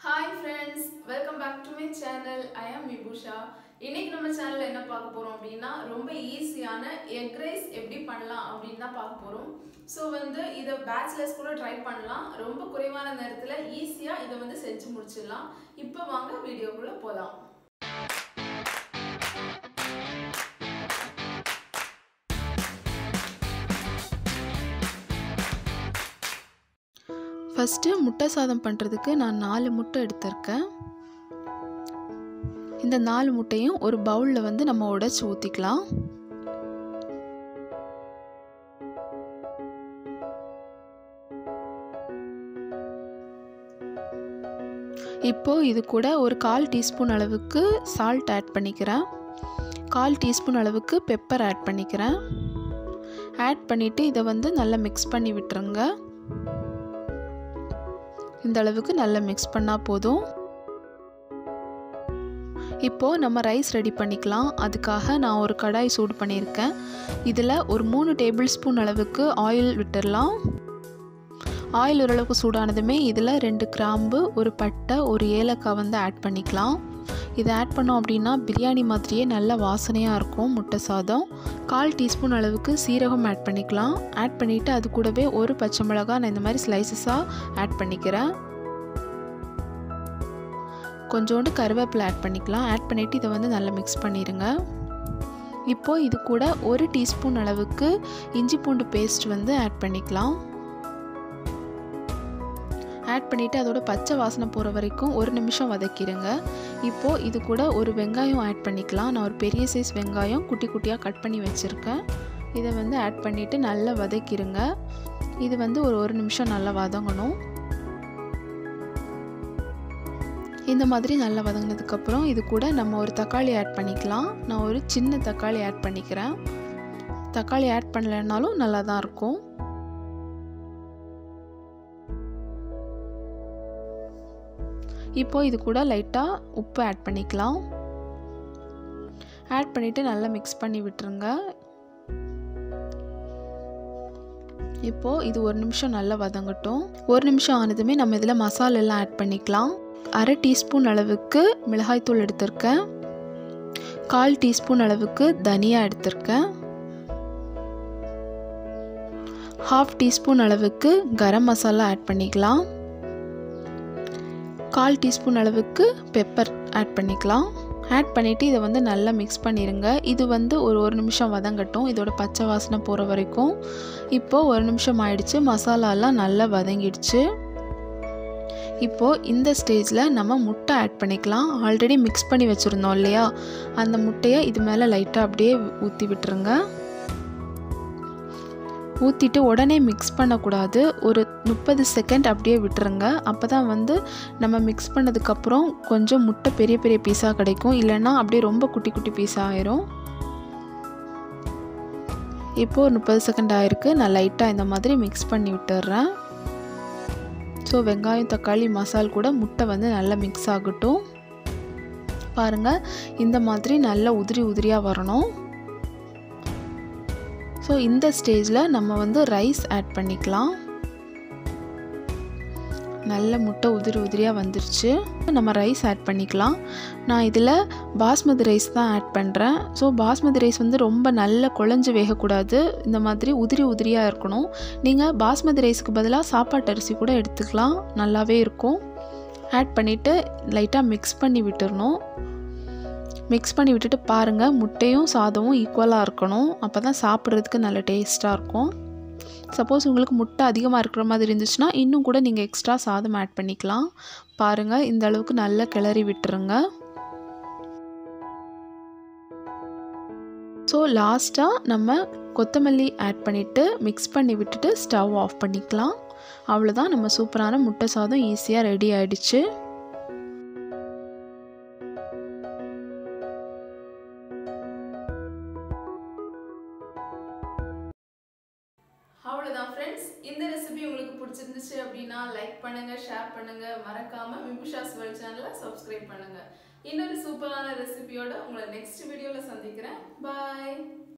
hi friends welcome back to my channel I am Vibhusha இன்னைக்கு நம்ம சேனல்ல என்ன பார்க்க போறோம் அப்படின்னா ரொம்ப ஈஸியான எக் ரைஸ் எப்படி பண்ணலாம் அப்படின்னு தான் பார்க்க போறோம் ஸோ வந்து இதை பேச்சுலர்ஸ் கூட ட்ரை பண்ணலாம் ரொம்ப குறைவான நேரத்தில் ஈஸியாக இதை வந்து செஞ்சு முடிச்சிடலாம் இப்போ வாங்க வீடியோக்குள்ளே போகலாம் ஃபஸ்ட்டு முட்டை சாதம் பண்ணுறதுக்கு நான் நாலு முட்டை எடுத்திருக்கேன் இந்த நாலு முட்டையும் ஒரு பவுலில் வந்து நம்ம உடச்சி ஊற்றிக்கலாம் இப்போது இது கூட ஒரு கால் டீஸ்பூன் அளவுக்கு சால்ட் ஆட் பண்ணிக்கிறேன் கால் டீஸ்பூன் அளவுக்கு பெப்பர் ஆட் பண்ணிக்கிறேன் ஆட் பண்ணிவிட்டு இதை வந்து நல்லா மிக்ஸ் பண்ணி விட்டுருங்க இந்த அளவுக்கு நல்லா மிக்ஸ் பண்ணால் போதும் இப்போது நம்ம ரைஸ் ரெடி பண்ணிக்கலாம் அதுக்காக நான் ஒரு கடாய் சூடு பண்ணியிருக்கேன் இதில் ஒரு மூணு டேபிள் ஸ்பூன் அளவுக்கு ஆயில் விட்டுடலாம் ஆயில் ஓரளவுக்கு சூடானதுமே இதில் ரெண்டு கிராம்பு ஒரு பட்டை ஒரு ஏலக்காய் வந்து ஆட் பண்ணிக்கலாம் இதை ஆட் பண்ணோம் அப்படின்னா பிரியாணி மாதிரியே நல்ல வாசனையாக இருக்கும் முட்டை சாதம் கால் டீஸ்பூன் அளவுக்கு சீரகம் ஆட் பண்ணிக்கலாம் ஆட் பண்ணிவிட்டு அது கூடவே ஒரு பச்சை மிளகா நான் இந்த மாதிரி ஸ்லைசஸாக ஆட் பண்ணிக்கிறேன் கொஞ்சோண்டு கருவேப்பிலை ஆட் பண்ணிக்கலாம் ஆட் பண்ணிவிட்டு இதை வந்து நல்லா மிக்ஸ் பண்ணிடுங்க இப்போது இது கூட ஒரு டீஸ்பூன் அளவுக்கு இஞ்சி பூண்டு பேஸ்ட் வந்து ஆட் பண்ணிக்கலாம் ஆட் பண்ணிவிட்டு அதோட பச்சை வாசனை போகிற வரைக்கும் ஒரு நிமிஷம் வதக்கிடுங்க இப்போது இது கூட ஒரு வெங்காயம் ஆட் பண்ணிக்கலாம் நான் ஒரு பெரிய சைஸ் வெங்காயம் குட்டி குட்டியாக கட் பண்ணி வச்சுருக்கேன் இதை வந்து ஆட் பண்ணிவிட்டு நல்லா வதக்கிடுங்க இது வந்து ஒரு ஒரு நிமிஷம் நல்லா வதங்கணும் இந்த மாதிரி நல்லா வதங்கினதுக்கப்புறம் இது கூட நம்ம ஒரு தக்காளி ஆட் பண்ணிக்கலாம் நான் ஒரு சின்ன தக்காளி ஆட் பண்ணிக்கிறேன் தக்காளி ஆட் பண்ணலைன்னாலும் நல்லா தான் இருக்கும் இப்போது இது கூட லைட்டாக உப்பு ஆட் பண்ணிக்கலாம் ஆட் பண்ணிவிட்டு நல்லா மிக்ஸ் பண்ணி விட்டுருங்க இப்போது இது ஒரு நிமிஷம் நல்லா வதங்கட்டும் ஒரு நிமிஷம் ஆனதுமே நம்ம இதில் மசாலா எல்லாம் ஆட் பண்ணிக்கலாம் அரை டீஸ்பூன் அளவுக்கு மிளகாய்த்தூள் எடுத்திருக்கேன் கால் டீஸ்பூன் அளவுக்கு தனியா எடுத்திருக்கேன் ஹாஃப் டீஸ்பூன் அளவுக்கு கரம் மசாலா ஆட் பண்ணிக்கலாம் கால் டீஸ்பூன் அளவுக்கு பெப்பர் ஆட் பண்ணிக்கலாம் ஆட் பண்ணிவிட்டு இதை வந்து நல்லா மிக்ஸ் பண்ணிடுங்க இது வந்து ஒரு ஒரு நிமிஷம் வதங்கட்டும் இதோட பச்சை வாசனை போகிற வரைக்கும் இப்போது ஒரு நிமிஷம் ஆயிடுச்சு மசாலாலாம் நல்லா வதங்கிடுச்சு இப்போது இந்த ஸ்டேஜில் நம்ம முட்டை ஆட் பண்ணிக்கலாம் ஆல்ரெடி மிக்ஸ் பண்ணி வச்சுருந்தோம் இல்லையா அந்த முட்டையை இது மேலே லைட்டாக அப்படியே ஊற்றி விட்டுருங்க ஊற்றிட்டு உடனே மிக்ஸ் பண்ணக்கூடாது ஒரு முப்பது செகண்ட் அப்படியே விட்டுருங்க அப்போ தான் வந்து நம்ம மிக்ஸ் பண்ணதுக்கப்புறம் கொஞ்சம் முட்டை பெரிய பெரிய பீஸாக கிடைக்கும் இல்லைன்னா அப்படியே ரொம்ப குட்டி குட்டி பீஸாக ஆயிரும் இப்போது ஒரு முப்பது செகண்ட் ஆயிருக்கு நான் லைட்டாக இந்த மாதிரி மிக்ஸ் பண்ணி விட்டுறேன் ஸோ வெங்காயம் தக்காளி மசால் கூட முட்டை வந்து நல்லா மிக்ஸ் ஆகட்டும் பாருங்கள் இந்த மாதிரி நல்லா உதிரி உதிரியாக வரணும் ஸோ இந்த ஸ்டேஜில் நம்ம வந்து ரைஸ் ஆட் பண்ணிக்கலாம் நல்ல முட்டை உதிரி உதிரியாக வந்துருச்சு நம்ம ரைஸ் ஆட் பண்ணிக்கலாம் நான் இதில் பாஸ்மதி ரைஸ் தான் ஆட் பண்ணுறேன் ஸோ பாஸ்மதி ரைஸ் வந்து ரொம்ப நல்ல குழஞ்சு வேகக்கூடாது இந்த மாதிரி உதிரி உதிரியாக இருக்கணும் நீங்கள் பாஸ்மதி ரைஸுக்கு பதிலாக சாப்பாட்டு அரிசி கூட எடுத்துக்கலாம் நல்லாவே இருக்கும் ஆட் பண்ணிவிட்டு லைட்டாக மிக்ஸ் பண்ணி விட்டுறணும் மிக்ஸ் பண்ணி விட்டுட்டு பாருங்கள் முட்டையும் சாதமும் ஈக்குவலாக இருக்கணும் அப்போ தான் சாப்பிட்றதுக்கு நல்ல டேஸ்ட்டாக இருக்கும் சப்போஸ் உங்களுக்கு முட்டை அதிகமாக இருக்கிற மாதிரி இருந்துச்சுன்னா இன்னும் கூட நீங்கள் எக்ஸ்ட்ரா சாதம் ஆட் பண்ணிக்கலாம் பாருங்கள் இந்த அளவுக்கு நல்லா கிளறி விட்டுருங்க ஸோ லாஸ்ட்டாக நம்ம கொத்தமல்லி ஆட் பண்ணிவிட்டு மிக்ஸ் பண்ணி விட்டுட்டு ஸ்டவ் ஆஃப் பண்ணிக்கலாம் அவ்வளோதான் நம்ம சூப்பரான முட்டை சாதம் ஈஸியாக ரெடி ஆயிடுச்சு அவ்வளோதான் ஃப்ரெண்ட்ஸ் இந்த ரெசிபி உங்களுக்கு பிடிச்சிருந்துச்சு அப்படின்னா லைக் பண்ணுங்க ஷேர் பண்ணுங்க மறக்காம விபுஷாஸ் வேர்ல்ட் சேனலை சப்ஸ்கிரைப் பண்ணுங்க இன்னொரு சூப்பரான ரெசிபியோட உங்களை நெக்ஸ்ட் வீடியோவில் சந்திக்கிறேன் பாய்